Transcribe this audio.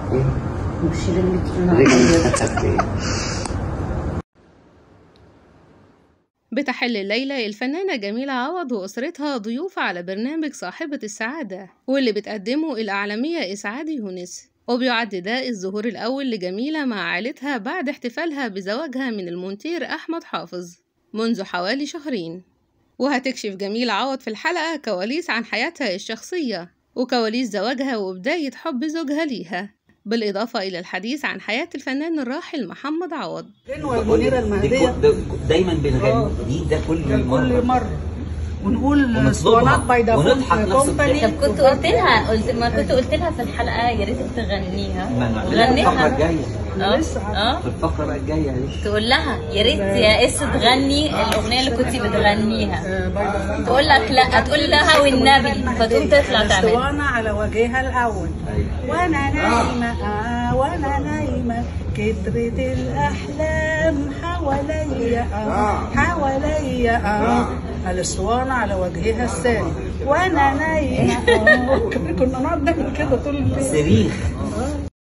ايه مش رجلك رجلي خدت ايه بتحل الليلة الفنانة جميلة عوض وأسرتها ضيوف على برنامج صاحبة السعادة واللي بتقدمه الإعلامية إسعاد يونس وبيعد ده الظهور الأول لجميلة مع عائلتها بعد احتفالها بزواجها من المونتير أحمد حافظ منذ حوالي شهرين وهتكشف جميلة عوض في الحلقة كواليس عن حياتها الشخصية وكواليس زواجها وبداية حب زوجها ليها بالإضافة إلى الحديث عن حياة الفنان الراحل محمد عوض غنوة المنيرة المهدية دايما بنغني دي ده كل كل مره مرة ونقول ونطلبها اسطوانات باي ونضحك نفس كومباني طب كنت قلت لها قلت ما كنت قلت لها في الحلقه يا ريتك تغنيها ما نعملها الفقره غنيها الجايه اه لسه اه في الفقره الجايه دي تقول لها يا ريت يا اس تغني الاغنيه اللي كنت بتغنيها آه، باي تقول لك لا تقول لها والنبي فتقوم تطلع تعمل الاسطوانة على وجهها الأول وأنا نايمة آه وأنا نايمة كترت الأحلام حواليا آه حواليا آه الاسطوانة على وجهها الثاني وأنا نايمة آه كنا نقعد نعمل كده طول الليل صريخ